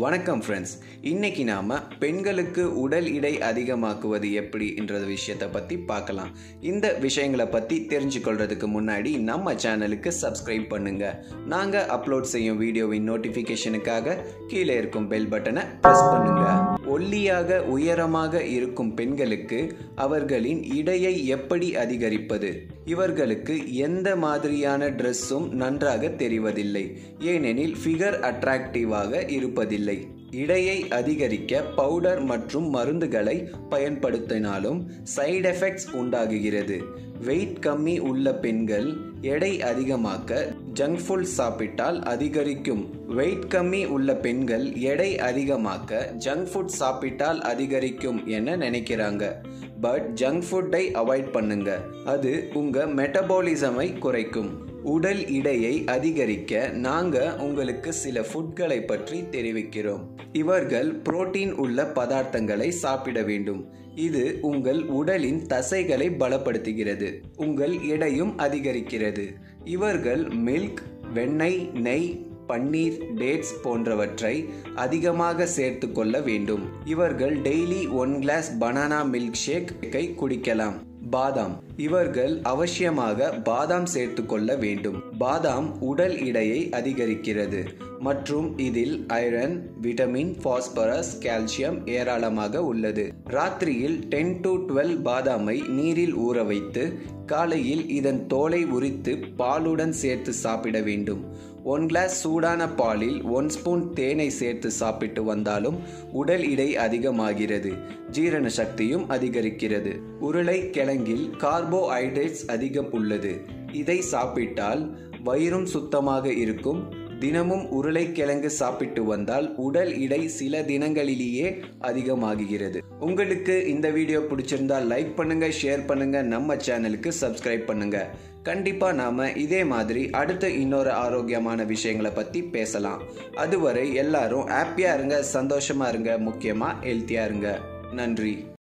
வணக்கம் ஃப்ரெண்ட்ஸ் இன்னைக்கு நாம பெண்களுக்கு உடல் எடை அதிகமாக்குவது எப்படி என்ற விஷயத்தை பத்தி பார்க்கலாம் இந்த விஷயங்களை பத்தி தெரிஞ்சுக்கொள்றதுக்கு முன்னாடி நம்ம சேனலுக்கு சப்ஸ்கிரைப் பண்ணுங்க நாங்க அப்லோட் செய்யும் வீடியோவின் நோட்டிபிகேஷனுக்காக கீழே இருக்கும் பெல் பட்டனை பிரஸ் பண்ணுங்க ஒல்லியாக உயரமாக இருக்கும் பெண்களுக்கு அவர்களின் இடையை எப்படி அதிகரிப்பது இவர்களுக்கு எந்த மாதிரியான ட்ரெஸ்ஸும் நன்றாக தெரிவதில்லை ஏனெனில் ஃபிகர் அட்ராக்டிவாக இருப்பதில்லை இடையை அதிகரிக்க பவுடர் மற்றும் மருந்துகளை பயன்படுத்தினாலும் சைடு எஃபெக்ட்ஸ் உண்டாகுகிறது வெயிட் கம்மி உள்ள பெண்கள் எடை அதிகமாக்க ஜங்க் ஃபுட் சாப்பிட்டால் அதிகரிக்கும் வெயிட் கம்மி உள்ள பெண்கள் எடை அதிகமாக்க ஜங்க் ஃபுட் சாப்பிட்டால் அதிகரிக்கும் என நினைக்கிறாங்க பட் ஜங்க் ஃபுட்டை அவாய்ட் பண்ணுங்க அது உங்க மெட்டபாலிசமை குறைக்கும் உடல் இடையை அதிகரிக்க நாங்க உங்களுக்கு சில ஃபுட்களை பற்றி தெரிவிக்கிறோம் இவர்கள் புரோட்டீன் உள்ள பதார்த்தங்களை சாப்பிட வேண்டும் இது உங்கள் உடலின் தசைகளை பலப்படுத்துகிறது உங்கள் எடையும் அதிகரிக்கிறது இவர்கள் மில்க் வெண்ணெய் நெய் பன்னீர் டேட்ஸ் போன்றவற்றை அதிகமாக சேர்த்து கொள்ள வேண்டும் இவர்கள் daily one glass banana milk ஷேக்கை குடிக்கலாம் பாதாம் இவர்கள் அவசியமாக பாதாம் சேர்த்து கொள்ள வேண்டும் பாதாம் உடல் எடையை அதிகரிக்கிறது மற்றும் இதில் ஐரன் விட்டமின் பாஸ்பரஸ் கால்சியம் ஏராளமாக உள்ளது ராத்திரியில் டென் டு டுவெல் பாதாமை நீரில் ஊற வைத்து காலையில் இதன் தோலை உரித்து பாலுடன் சேர்த்து சாப்பிட வேண்டும் ஒன் கிளாஸ் சூடான பாலில் ஒன் ஸ்பூன் தேனை சேர்த்து சாப்பிட்டு வந்தாலும் உடல் எடை அதிகமாகிறது ஜீரண சக்தியும் அதிகரிக்கிறது உருளை கிழங்கில் கார்போஹைட்ரேட்ஸ் அதிகம் உள்ளது இதை சாப்பிட்டால் வயிறும் சுத்தமாக இருக்கும் தினமும் உருளைக்கிழங்கு சாப்பிட்டு வந்தால் உடல் எடை சில தினங்களிலேயே அதிகமாகுகிறது உங்களுக்கு இந்த வீடியோ பிடிச்சிருந்தா லைக் பண்ணுங்க ஷேர் பண்ணுங்க நம்ம சேனலுக்கு சப்ஸ்கிரைப் பண்ணுங்க கண்டிப்பா நாம இதே மாதிரி அடுத்த இன்னொரு ஆரோக்கியமான விஷயங்களை பத்தி பேசலாம் அதுவரை எல்லாரும் ஹாப்பியா இருங்க சந்தோஷமா இருங்க முக்கியமா ஹெல்த்தியா இருங்க நன்றி